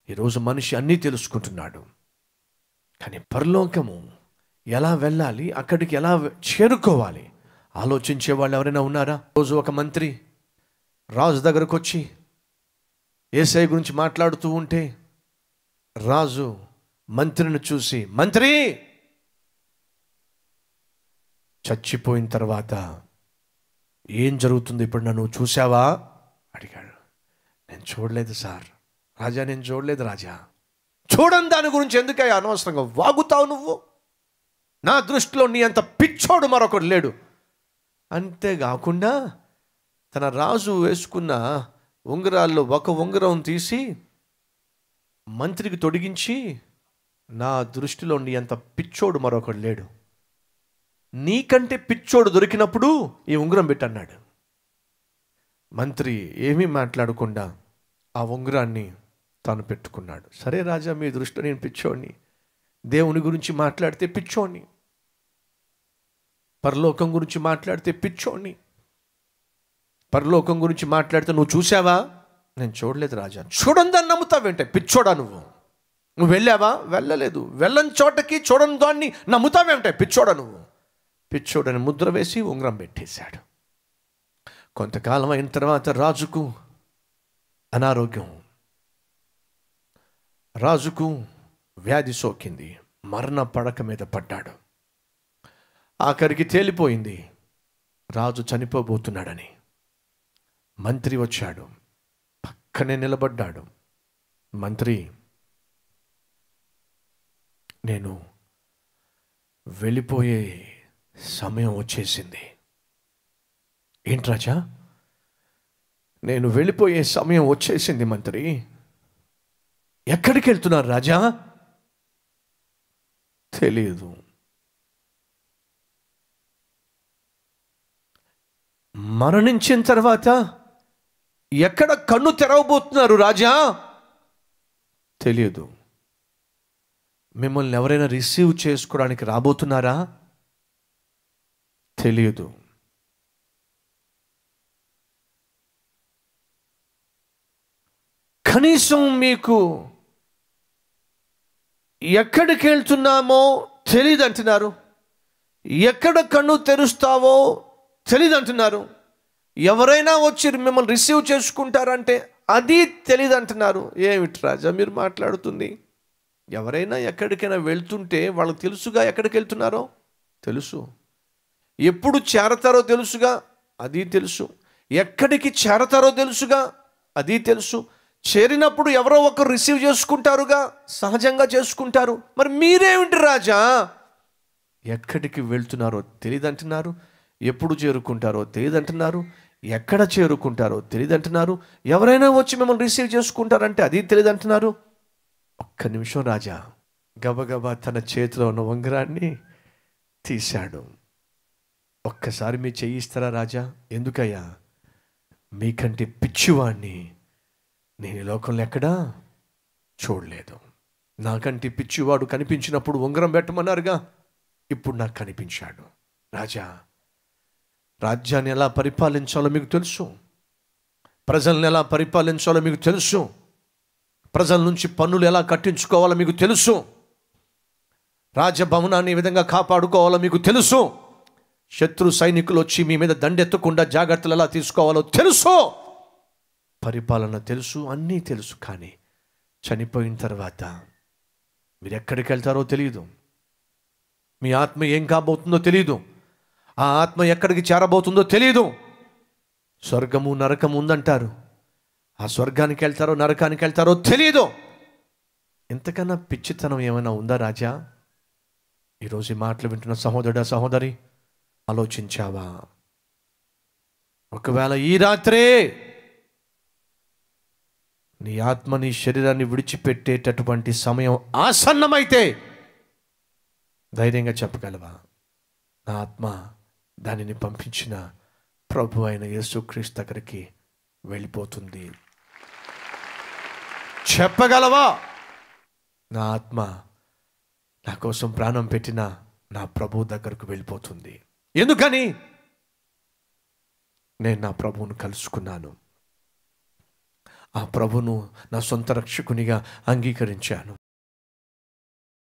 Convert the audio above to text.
ఈరోజు మనిషి అన్నీ తెలుసుకుంటున్నాడు కానీ పరలోకము ఎలా వెళ్ళాలి అక్కడికి ఎలా చేరుకోవాలి ఆలోచించే వాళ్ళు ఎవరైనా ఉన్నారా రోజు ఒక మంత్రి రాజు దగ్గరకు వచ్చి ఏసఐ గురించి మాట్లాడుతూ ఉంటే రాజు మంత్రిని చూసి మంత్రి చచ్చిపోయిన తర్వాత ఏం జరుగుతుంది ఇప్పుడు నన్ను చూసావా అడిగాడు నేను చూడలేదు సార్ రాజా నేను చూడలేదు రాజా చూడని దాని గురించి ఎందుకయ్యా అనవసరంగా వాగుతావు నువ్వు నా దృష్టిలో నీ అంత పిచ్చోడు మరొకడు లేడు అంతేకాకుండా తన రాజు వేసుకున్న ఉంగరాల్లో ఒక ఉంగరం తీసి మంత్రికి తొడిగించి నా దృష్టిలో నీ అంత పిచ్చోడు మరొకడు లేడు నీకంటే పిచ్చోడు దొరికినప్పుడు ఈ ఉంగరం పెట్టన్నాడు మంత్రి ఏమీ మాట్లాడకుండా ఆ ఉంగరాన్ని తాను పెట్టుకున్నాడు సరే రాజా మీ దృష్టిలో నేను పిచ్చోడిని దేవుని గురించి మాట్లాడితే పిచ్చోడిని పరలోకం గురించి మాట్లాడితే పిచ్చోడిని పరలోకం గురించి మాట్లాడితే నువ్వు చూసావా నేను చూడలేదు రాజా చూడందని నమ్ముతావేంటే పిచ్చోడా నువ్వు నువ్వు వెళ్ళావా వెళ్ళలేదు వెళ్ళని చోటకి చూడని దాన్ని నమ్ముతావేంటే పిచ్చోడా నువ్వు పిచ్చోడని ముద్ర వేసి ఉంగరం పెట్టేశాడు కొంతకాలం అయిన తర్వాత రాజుకు అనారోగ్యం రాజుకు వ్యాధి సోకింది మరణ పడక మీద పడ్డాడు ఆఖరికి తేలిపోయింది రాజు చనిపోబోతున్నాడని మంత్రి వచ్చాడు పక్కనే నిలబడ్డాడు మంత్రి నేను వెళ్ళిపోయే సమయం వచ్చేసింది ఏంటి రాజా నేను వెళ్ళిపోయే సమయం వచ్చేసింది మంత్రి ఎక్కడికి వెళ్తున్నారు రాజా తెలియదు మరణించిన తర్వాత ఎక్కడ కన్ను తెరవబోతున్నారు రాజా తెలియదు మిమ్మల్ని ఎవరైనా రిసీవ్ చేసుకోవడానికి రాబోతున్నారా తెలియదు కనీసం మీకు ఎక్కడికి వెళ్తున్నామో తెలియదు అంటున్నారు ఎక్కడ కన్ను తెరుస్తావో తెలియదు అంటున్నారు ఎవరైనా వచ్చి మిమ్మల్ని రిసీవ్ చేసుకుంటారంటే అది తెలియదు అంటున్నారు ఏమిటి రాజా మీరు మాట్లాడుతుంది ఎవరైనా ఎక్కడికైనా వెళ్తుంటే వాళ్ళకి తెలుసుగా ఎక్కడికి వెళ్తున్నారో తెలుసు ఎప్పుడు చేరతారో తెలుసుగా అది తెలుసు ఎక్కడికి చేరతారో తెలుసుగా అది తెలుసు చేరినప్పుడు ఎవరో ఒకరు రిసీవ్ చేసుకుంటారుగా సహజంగా చేసుకుంటారు మరి మీరేమిటి రాజా ఎక్కడికి వెళ్తున్నారో తెలియదంటున్నారు ఎప్పుడు చేరుకుంటారో తెలియదంటున్నారు ఎక్కడ చేరుకుంటారో తెలియదంటున్నారు ఎవరైనా వచ్చి మిమ్మల్ని రిసీవ్ చేసుకుంటారంటే అది తెలియదంటున్నారు ఒక్క నిమిషం రాజా గబగబా తన చేతిలో ఉన్న ఉంగరాన్ని తీశాడు ఒక్కసారి మీ చేయిస్తారా రాజా ఎందుకయ్యా మీకంటే పిచ్చివాణ్ణి నేను ఈ లోకంలో ఎక్కడా చూడలేదు నాకంటే పిచ్చివాడు కనిపించినప్పుడు ఉంగరం పెట్టమన్నారుగా ఇప్పుడు నాకు కనిపించాడు రాజా రాజ్యాన్ని ఎలా పరిపాలించాలో మీకు తెలుసు ప్రజల్ని ఎలా పరిపాలించాలో మీకు తెలుసు ప్రజల నుంచి పన్నులు ఎలా కట్టించుకోవాలో మీకు తెలుసు రాజభవనాన్ని ఏ విధంగా కాపాడుకోవాలో మీకు తెలుసు శత్రు సైనికులు వచ్చి మీ మీద దండెత్తకుండా జాగ్రత్తలు ఎలా తీసుకోవాలో తెలుసు పరిపాలన తెలుసు అన్నీ తెలుసు కానీ చనిపోయిన తర్వాత మీరు ఎక్కడికి వెళ్తారో తెలియదు మీ ఆత్మ ఏం కాబోతుందో తెలియదు ఆ ఆత్మ ఎక్కడికి చేరబోతుందో తెలియదు స్వర్గము నరకము ఉందంటారు ఆ స్వర్గానికి వెళ్తారో నరకానికి వెళ్తారో తెలియదు ఇంతకన్నా పిచ్చితనం ఏమైనా ఉందా రాజా ఈరోజు ఈ మాటలు వింటున్న సహోదరుడా సహోదరి ఆలోచించావా ఒకవేళ ఈ రాత్రే నీ ఆత్మ నీ శరీరాన్ని విడిచిపెట్టేటటువంటి సమయం ఆసన్నమైతే ధైర్యంగా చెప్పగలవా నా ఆత్మ దానిని పంపించిన ప్రభు అయిన యేసుక్రీస్తు దగ్గరికి వెళ్ళిపోతుంది చెప్పగలవా నా ఆత్మ నా కోసం ప్రాణం పెట్టిన నా ప్రభు దగ్గరకు వెళ్ళిపోతుంది ఎందుకని నేను నా ప్రభువును కలుసుకున్నాను ఆ ప్రభును నా సొంత రక్షకునిగా అంగీకరించాను